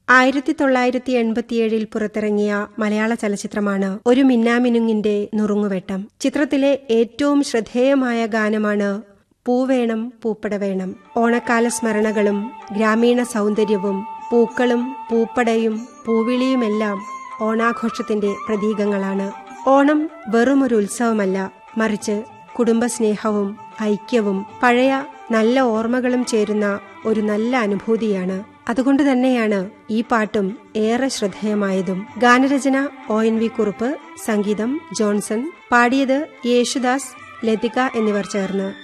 ആയിരത്തി തൊള്ളായിരത്തി എൺപത്തിയേഴിൽ പുറത്തിറങ്ങിയ മലയാള ചലച്ചിത്രമാണ് ഒരു മിന്നാമിനുങ്ങിന്റെ നുറുങ്ങുവെട്ടം ചിത്രത്തിലെ ഏറ്റവും ശ്രദ്ധേയമായ ഗാനമാണ് പൂവേണം പൂപ്പട വേണം ഓണക്കാല സ്മരണകളും ഗ്രാമീണ സൗന്ദര്യവും പൂക്കളും പൂപ്പടയും പൂവിളിയുമെല്ലാം ഓണാഘോഷത്തിന്റെ പ്രതീകങ്ങളാണ് ഓണം വെറുമൊരു ഉത്സവമല്ല മറിച്ച് കുടുംബസ്നേഹവും ഐക്യവും പഴയ നല്ല ഓർമ്മകളും ചേരുന്ന ഒരു നല്ല അനുഭൂതിയാണ് അതുകൊണ്ട് തന്നെയാണ് ഈ പാട്ടും ഏറെ ശ്രദ്ധേയമായതും ഗാനരചന ഒ എൻ വി കുറുപ്പ് സംഗീതം ജോൺസൺ പാടിയത് യേശുദാസ് ലതിക എന്നിവർ ചേർന്ന്